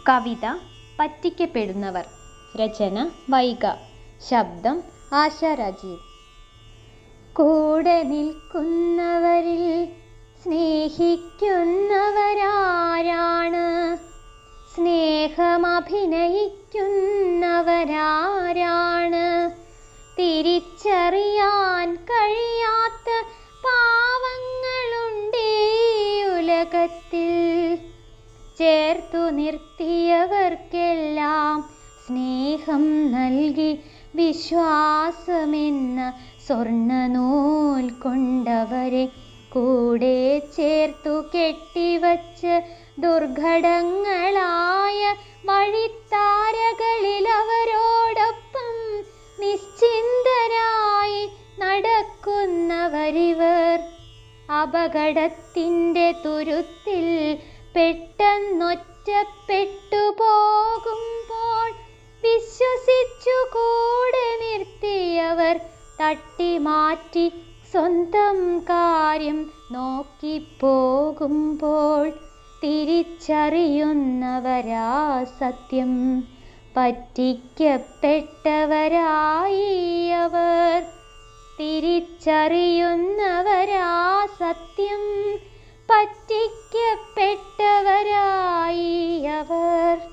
കവിത പറ്റിക്കപ്പെടുന്നവർ രചന വൈഗ ശബ്ദം ആശ രാജീവ് കൂടെ നിൽക്കുന്നവരിൽ സ്നേഹിക്കുന്നവരാരാണ് സ്നേഹമഭിനയിക്കുന്നവരാരാണ് തിരിച്ചറിയാൻ കഴിയാത്ത പാവങ്ങളുണ്ടേ ഉലകത്തിൽ ചേർത്തു നിർത്തിയവർക്കെല്ലാം സ്നേഹം നൽകി വിശ്വാസമെന്ന സ്വർണ്ണനൂൽ കൊണ്ടവരെ കൂടെ ചേർത്തു കെട്ടിവച്ച് ദുർഘടങ്ങളായ വഴിത്താരകളിൽ അവരോടൊപ്പം നിശ്ചിന്തരായി നടക്കുന്നവരിവർ അപകടത്തിൻ്റെ തുരുത്തിൽ പെട്ടെന്നൊറ്റപ്പെട്ടു പോകുമ്പോൾ വിശ്വസിച്ചു കൂടെ നിർത്തിയവർ തട്ടിമാറ്റി സ്വന്തം കാര്യം നോക്കിപ്പോകുമ്പോൾ തിരിച്ചറിയുന്നവരാ സത്യം പറ്റിക്കപ്പെട്ടവരായി അവർ തിരിച്ചറിയുന്നവരാ സത്യം പറ്റിക്കപ്പെട്ടവരായി അവർ